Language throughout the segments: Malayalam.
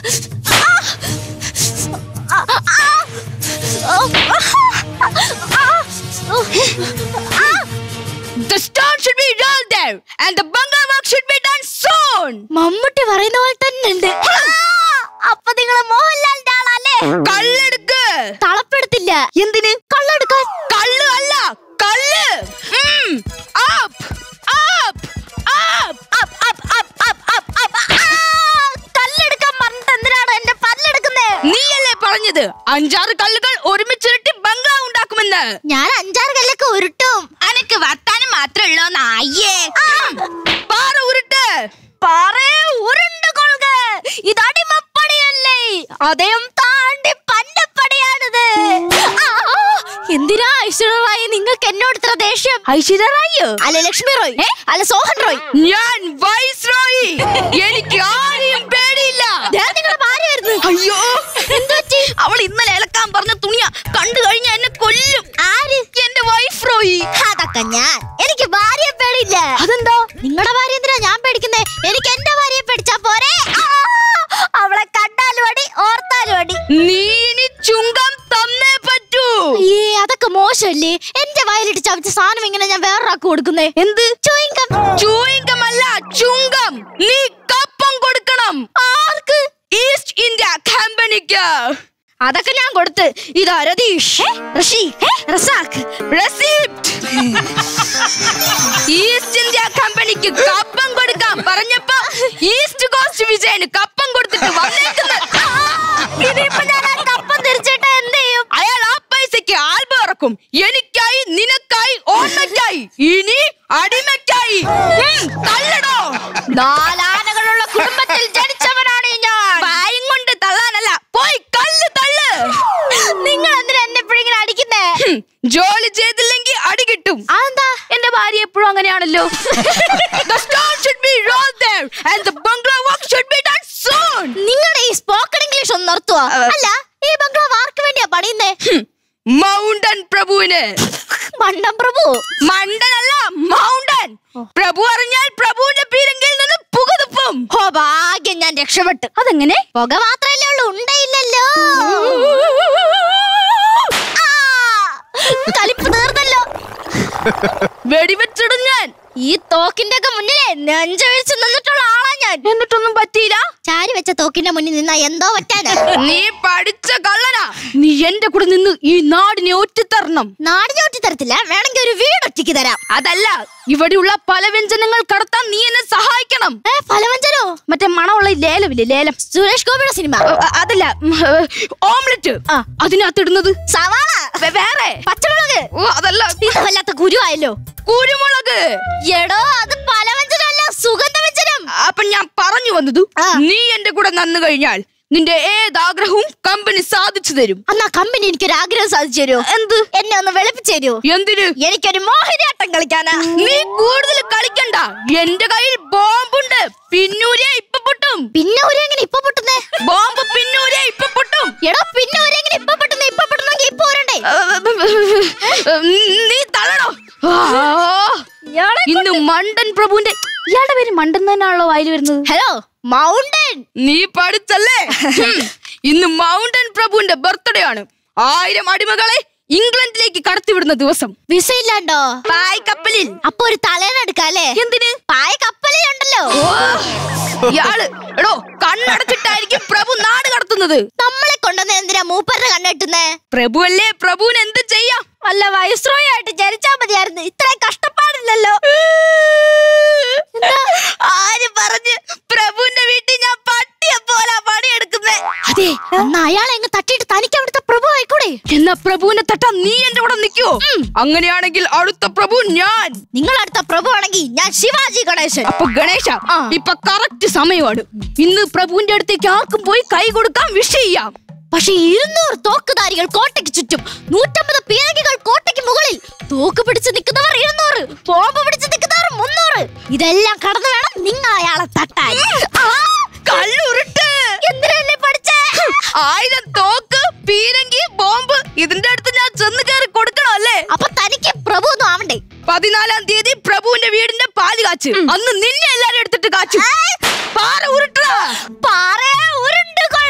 The stone should be rolled there and the bungalow work should be done soon. Mammootty പറയുന്ന പോലെ തന്നെ ഉണ്ട് അപ്പൊ നിങ്ങള് മോഹൻലാലിന്റെ ആളല്ലേ കള്ളെടുക്ക് തളപ്പെടുത്തില്ല എന്തിന് കള്ളെടുക്കാൻ കള്ള് അല്ല കള്ള് ഉം. Up, up, up. Up, up, up, up, up, up. ആ, കല്ലെടുക്കാൻ പറഞ്ഞിട്ട് എന്തിനാണ് എന്റെ പല്ലെടുക്കുന്നേ നീയല്ലേ പറഞ്ഞത് അഞ്ചാറ് കല്ലുകൾ ഒരുമിച്ചിരട്ടി ബംഗ്ലാവ് ഉണ്ടാക്കുമെന്ന് ഞാൻ അഞ്ചാറ് കല്ലൊക്കെ ഉരുട്ടും അനക്ക് വർത്താനം മാത്രമേ ഉള്ളൂ നായേ പാറ ഉരുട്ട് പറേ ഉരുണ്ട് കൊള്ളുക ഇത് അടിമപ്പടിയല്ലേ അതേം താണ്ടി പന്നപ്പടിയാണിത് ആ, എന്തിനാ ഐശ്വര്യറായി നിങ്ങൾക്ക് എന്നോട് ഇത്ര ദേഷ്യം ഐശ്വര്യറായോ അല്ല ലക്ഷ്മി റോയ് അല്ല സോഹൻ റോയ് ഞാൻ വൈസ് റോയി എനിക്ക് ആരെയും പേടിയില്ല ദേ നിങ്ങളുടെ ഭാര്യ വരുന്നു അയ്യോ എന്തുപറ്റി അവൾ ഇന്നലെ ഇളക്കാൻ പറഞ്ഞ തുണിയാ കണ്ടു കഴിഞ്ഞ എന്നെ കൊല്ലും ആര് എന്റെ വൈഫ് റോയി അതൊക്കെ ഞാൻ എനിക്ക് ഭാര്യയെ പേടിയില്ല അതെന്താ നിങ്ങളുടെ ഭാര്യ എന്തിനാ ഞാൻ പേടിക്കുന്നേ എനിക്ക് എന്റെ ഭാര്യയെ പേടിച്ചാ പോരെ ആ, അവളെ കണ്ടാലും അടി ഓർത്താലും അടി നീ ഇനി ചുങ്കം തന്നേ പറ്റൂ ഏ അതൊക്കെ മോശമല്ലേ എന്റെ വയലിട്ട് ചവച്ച സാധനം ഇങ്ങനെ ഞാൻ വേറൊരാൾക്ക് കൊടുക്കുന്നേ എന്ത് ചോയിങ്കം ചൂയിങ്കം അല്ല ചുങ്കം നീ കപ്പം കൊടുക്കണം ആർക്ക് ഈസ്റ്റ് ഇന്ത്യ കമ്പനിക്ക് അതൊക്കെ ഞാൻ കൊടുത്ത് ഇതാ Ratheesh Rishi Razak receipt East India കമ്പനിക്ക് കപ്പം കൊടുക്കാം പറഞ്ഞപ്പോ ഈസ്റ്റ് കോസ്റ്റ് വിജയന് കപ്പം കൊടുത്തിട്ട് വന്നേക്കുന്നു ഇനിയിപ്പോ ഞാൻ ആ കപ്പം തിരിച്ചിട്ട് എന്ത് ചെയ്യും അയാൾ ആ പൈസക്ക് ആൽബം ഇറക്കും എനിക്കായി നിനക്കായി ഓർമ്മയ്ക്കായി ഇനി അടിമയ്ക്കായി ഉം, തള്ളടോ നാലാനകളുള്ള കുടുംബത്തിൽ ജനിച്ചവനാണ് ഞാൻ പായും കൊണ്ട് തള്ളാനല്ല പോയി കല്ല് തള്ള് നിങ്ങൾ എന്തിനാ എന്നെ എപ്പോഴും ഇങ്ങനെ അടിക്കുന്നേ ഹും, ജോലി ചെയ്തില്ലെങ്കിൽ അടി കിട്ടും അതെന്താ എന്റെ ഭാര്യ എപ്പോഴും അങ്ങനെയാണല്ലോ The stone should be rolled there and the bungalow work should be done soon. നിങ്ങളുടെ ഈ സ്പോക്കൺ ഇംഗ്ലീഷ് ഒന്ന് നിർത്തുവാ അഹ്. അല്ല ഈ ബംഗ്ലാവ് ആർക്ക് വേണ്ടിയാ പണിയുന്നേ മൗണ്ടൻ പ്രഭുവിന് മണ്ടം പ്രഭു മണ്ടനല്ല മൗണ്ടൻ പ്രഭു അറിഞ്ഞാൽ പ്രഭുവിന്റെ പീരങ്കിൽ നിന്ന് പുകതുപ്പും ഹോ ഭാഗ്യം ഞാൻ രക്ഷപ്പെട്ടു അതെങ്ങനെ പുക മാത്രല്ലേ ഉള്ളൂ ഉണ്ടയില്ലല്ലോ ആ, കലിപ്പ് തീർന്നല്ലോ വെടിവെച്ചിടും ഞാൻ ഈ തോക്കിന്റെ ഒക്കെ മുന്നിലെ നെഞ്ചൊഴിച്ച് നിന്നിട്ടുള്ള ആളാ ഞാൻ എന്നിട്ടൊന്നും പറ്റിയില്ല ചാരി വെച്ച തോക്കിന്റെ മുന്നിൽ നിന്നാ എന്തോ പറ്റാനാ നീ പഠിച്ച കള്ളനാ നീ എന്റെ കൂടെ നിന്ന് ഈ നാടിനെ ഒറ്റിത്തരണം നാടിനെ ഒറ്റി തരത്തില്ല വേണമെങ്കിൽ ഒരു വീട് ഒറ്റയ്ക്ക് തരാം അതല്ല ഇവിടെയുള്ള പല വ്യഞ്ജനങ്ങൾ കടത്താൻ നീ എന്നെ സഹായിക്കണം ഏ ഫലവഞ്ചനോ മറ്റേ മണമുള്ള ഈ ലേലമില്ലേ ലേലം സുരേഷ് ഗോപിയുടെ സിനിമ അ- അ- അതല്ല ഉം, ഏ, ഓംലെറ്റ് ആ. അതിനകത്തിടുന്നത് സവാള വേ- വേറെ പച്ചമുളക് ഓ അതല്ല ഇത് വല്ലാത്ത ഗുരുവായല്ലോ കുരുമുളക് എടോ അത് ഫലവഞ്ചനല്ല സുഗന്ധവ്യഞ്ജനം അപ്പൊ ഞാൻ പറഞ്ഞു വന്നത് ആ. നീ എന്റെ കൂടെ നന്നു കഴിഞ്ഞാൽ നിന്റെ ഏതാഗ്രഹവും കമ്പനി സാധിച്ചു തരും അന്നാ കമ്പനി എനിക്കൊരു ആഗ്രഹം സാധിച്ചു തരുമോ എന്ത് എന്നെ ഒന്ന് വെളുപ്പിച്ചു തരുമോ എന്തിന് എനിക്കൊരു മോഹിനിയാട്ടം കളിക്കാനാ നീ കൂടുതൽ കളിക്കണ്ട എന്റെ കയ്യിൽ ബോംബുണ്ട് പിന്നൂരെ ഇപ്പൊ പൊട്ടും പിന്നെ ഒരു എങ്ങനെ ഇപ്പൊ പൊട്ടുന്നേ ബോംബ് പിന്നൂരെ ഇപ്പൊ പൊട്ടും എടോ പിന്നെ ഒരു എങ്ങനെ ഇപ്പൊ പൊട്ടുന്നേ ഇപ്പൊ പൊട്ടുന്നെങ്കിൽ ഇപ്പൊ വരണ്ടേ നീ തള്ളണോ ഇന്ന് മണ്ടൻ പ്രഭുവിന്റെ ഇയാളുടെ പേര് മണ്ടൻ തന്നെയാണല്ലോ വായിൽ വരുന്നത് ഹലോ മൗണ്ടൻ നീ പഠിച്ചല്ലേ ഹും. ഇന്ന് മൗണ്ടൻ പ്രഭുവിന്റെ ബർത്ത്ഡേ ആണ് ആയിരം അടിമകളെ ഇംഗ്ലണ്ടിലേക്ക് കടത്തിവിടുന്ന ദിവസം വിസ ഇല്ലാണ്ടോ പായ് കപ്പലിൽ അപ്പൊ ഒരു തലേനെടുക്കാല്ലേ എന്തിന് പായ കപ്പലിലുണ്ടല്ലോ ഇയാള് എടോ കണ്ണടച്ചിട്ടായിരിക്കും പ്രഭു നാട് കടത്തുന്നത് നമ്മളെ കൊണ്ടുവന്ന എന്തിനാ മൂപ്പരുടെ കണ്ണെട്ടുന്നേ പ്രഭുവല്ലേ പ്രഭുവിന് എന്ത് ചെയ്യാം അല്ല വയസ്രോയി ആയിട്ട് ജനിച്ചാ മതിയായിരുന്നു ഇത്രയും കഷ്ടപ്പാടില്ലല്ലോ ആര് പറഞ്ഞ് പ്രഭുവിന്റെ വീട്ടിൽ ഞാൻ പട്ടിയെ പോലെ പണിയെടുക്കുന്നേ അതെ എന്നാ അയാളെ അങ്ങ് തട്ടിയിട്ട് തനിക്ക് അവിടുത്തെ പ്രഭു ആയിക്കൂടെ എന്നാ പ്രഭുവിനെ തട്ടാൻ നീ എന്റെ കൂടെ നിൽക്കുവോ അങ്ങനെയാണെങ്കിൽ അടുത്ത പ്രഭു ഞാൻ നിങ്ങൾ അടുത്ത പ്രഭു ആണെങ്കിൽ ഞാൻ ശിവാജി ഗണേശൻ അപ്പൊ ഗണേശ ഇപ്പൊ കറക്റ്റ് സമയമാണ് ഇന്ന് പ്രഭുവിന്റെ അടുത്തേക്ക് ആർക്കും പോയി കൈ കൊടുക്കാൻ വിഷ് ചെയ്യാം പക്ഷെ ഇരുന്നൂറ് തോക്കുധാരികൾ കോട്ടയ്ക്ക് ചുറ്റും നൂറ്റമ്പത് പീരങ്കികൾ കോട്ടയ്ക്ക് മുകളിൽ തോക്ക് പിടിച്ച് നിൽക്കുന്നവർ ഇരുന്നൂറ് ബോംബ് പിടിച്ച് നിൽക്കുന്നവർ മുന്നൂറ് ഇതെല്ലാം കടന്നു വേണം നിങ്ങൾ അയാളെ തട്ടാൻ ആ, കള്ളുരുട്ട് എന്തിനാ എന്നെ പഠിച്ചേ ആയിരം തോക്ക് പീരങ്കി ബോംബ് ഇതിന്റെ അടുത്ത് ഞാൻ ചെന്ന് കയറി കൊടുക്കണം അല്ലേ അപ്പൊ തനിക്ക് പ്രഭു ഒന്നും ആവണ്ടേ പതിനാലാം തീയതി പ്രഭുവിന്റെ വീടിന്റെ പാല് കാച്ച് അന്ന് നിന്നെ എല്ലാരും എടുത്തിട്ട് കാച്ചു പാറ ഉരുട്ട പാറ ഉരുണ്ട്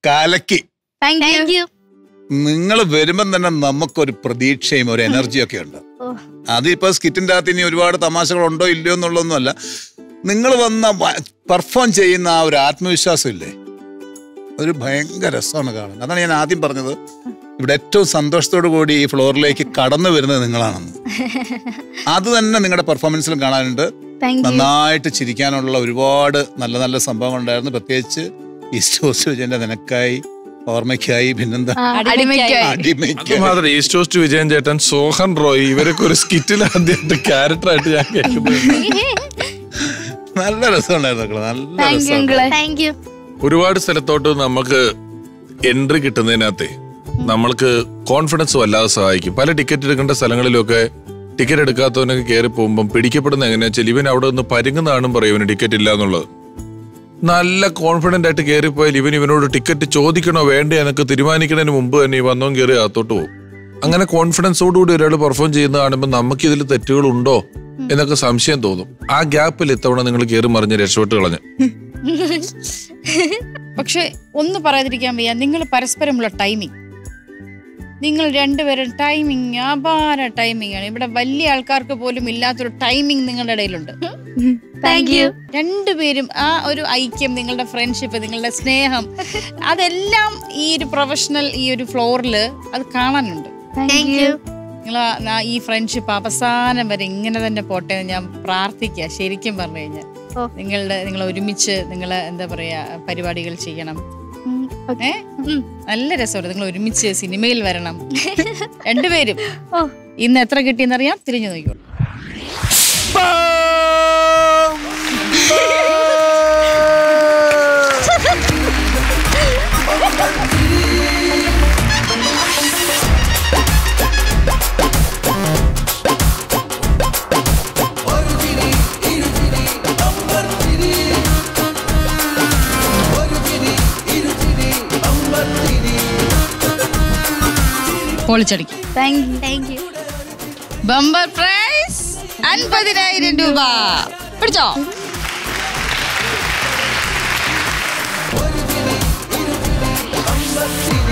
കലക്കി താങ്ക് യു താങ്ക് യു നിങ്ങൾ വരുമ്പം തന്നെ നമുക്കൊരു പ്രതീക്ഷയും ഒരു എനർജിയും ഒക്കെ ഉണ്ട് ഓ. അതിപ്പോ സ്കിറ്റിന്റെ അകത്ത് ഇനി ഒരുപാട് തമാശകൾ ഉണ്ടോ ഇല്ലയോ എന്നുള്ളതൊന്നുമല്ല നിങ്ങൾ വന്ന പെർഫോം ചെയ്യുന്ന ആ ഒരു ആത്മവിശ്വാസം ഇല്ലേ അതൊരു ഭയങ്കര രസമാണ് കാണുന്നത് അതാണ് ഞാൻ ആദ്യം പറഞ്ഞത് ഇവിടെ ഏറ്റവും സന്തോഷത്തോടു കൂടി ഈ ഫ്ലോറിലേക്ക് കടന്നു വരുന്നത് നിങ്ങളാണെന്ന് അത് തന്നെ നിങ്ങളുടെ പെർഫോമൻസിലും കാണാനുണ്ട് താങ്ക് യു നന്നായിട്ട് ചിരിക്കാനുള്ള ഒരുപാട് നല്ല നല്ല സംഭവങ്ങൾ ഉണ്ടായിരുന്നു പ്രത്യേകിച്ച് ഈസ്റ്റ് കോസ്റ്റ് വിജയന്റെ നിനക്കായി ഓർമ്മയ്ക്കായി പിന്നെന്താ അടിമയ്ക്കായി അത് അടിമയ്ക്കായി മാത്രം ഈസ്റ്റ് കോസ്റ്റ് വിജയൻ ചേട്ടൻ സോഹൻ റോയ് ഇവരൊക്കെ ഒരു സ്കിറ്റിൽ ആദ്യമായിട്ട് ക്യാരക്ടറായിട്ട് ഞാൻ കേൾക്കുന്നത് നല്ല രസമുണ്ടായിരുന്നു മക്കളെ നല്ല താങ്ക് യു രസം അങ്കിളെ താങ്ക് യു ഒരുപാട് സ്ഥലത്തോട്ട് നമുക്ക് എൻട്രി കിട്ടുന്നതിനകത്തെ നമ്മൾക്ക് കോൺഫിഡൻസ് വല്ലാതെ സഹായിക്കും പല ടിക്കറ്റ് എടുക്കേണ്ട സ്ഥലങ്ങളിലൊക്കെ ടിക്കറ്റ് എടുക്കാത്തവനൊക്കെ കയറി പോകുമ്പം പിടിക്കപ്പെടുന്ന എങ്ങനെയാ വെച്ചാൽ ഇവൻ അവിടെ നിന്ന് പരുങ്ങുന്നതാണും പറയും ഇവന് ടിക്കറ്റ് ഇല്ല എന്നുള്ളത് നല്ല കോൺഫിഡന്റ് ആയിട്ട് കയറിപ്പോയാൽ ഇവൻ ഇവനോട് ടിക്കറ്റ് ചോദിക്കണോ വേണ്ടേ എന്നൊക്കെ തീരുമാനിക്കുന്നതിന് മുമ്പ് തന്നെ ഈ വന്നോൻ കയറി അകത്തോട്ട് പോകും അങ്ങനെ കോൺഫിഡൻസോടുകൂടി ഒരാൾ പെർഫോം ചെയ്യുന്ന കാണുമ്പോൾ നമുക്ക് ഇതിൽ തെറ്റുകളുണ്ടോ എന്നൊക്കെ സംശയം തോന്നും ആ ഗ്യാപ്പിൽ ഇത്തവണ നിങ്ങൾ കയറി മറിഞ്ഞ് രക്ഷപ്പെട്ട് കളഞ്ഞു പക്ഷെ ഒന്ന് പറയാതിരിക്കാൻ വയ്യ നിങ്ങൾ പരസ്പരമുള്ള ടൈമിംഗ് നിങ്ങൾ രണ്ടുപേരും ടൈമിങ് അപാര ടൈമിംഗ് ആണ് ഇവിടെ വലിയ ആൾക്കാർക്ക് പോലും ഇല്ലാത്തൊരു ടൈമിംഗ് നിങ്ങളുടെ ഇടയിലുണ്ട് താങ്ക് യു രണ്ടുപേരും ആ ഒരു ഐക്യം നിങ്ങളുടെ ഫ്രണ്ട്ഷിപ്പ് നിങ്ങളുടെ സ്നേഹം അതെല്ലാം ഈ ഒരു പ്രൊഫഷണൽ ഈ ഒരു ഫ്ലോറിൽ അത് കാണാനുണ്ട് താങ്ക് യു നിങ്ങൾ ഈ ഫ്രണ്ട്ഷിപ്പ് അവസാനം വരെ ഇങ്ങനെ തന്നെ പോട്ടെ എന്ന് ഞാൻ പ്രാർത്ഥിക്കുക ശരിക്കും പറഞ്ഞു കഴിഞ്ഞാൽ ഓ. നിങ്ങളുടെ നിങ്ങൾ ഒരുമിച്ച് നിങ്ങൾ എന്താ പറയാ പരിപാടികൾ ചെയ്യണം ഏ നല്ല രസമുണ്ട് നിങ്ങൾ ഒരുമിച്ച് സിനിമയിൽ വരണം രണ്ടുപേരും ഓ. ഇന്ന് എത്ര കിട്ടിയെന്നറിയാം തിരിഞ്ഞു നോക്കിക്കോളൂ പൊളിച്ചടിക്കും thank you thank you bumper prize അൻപതിനായിരം രൂപ പിടിച്ചോ ഒരു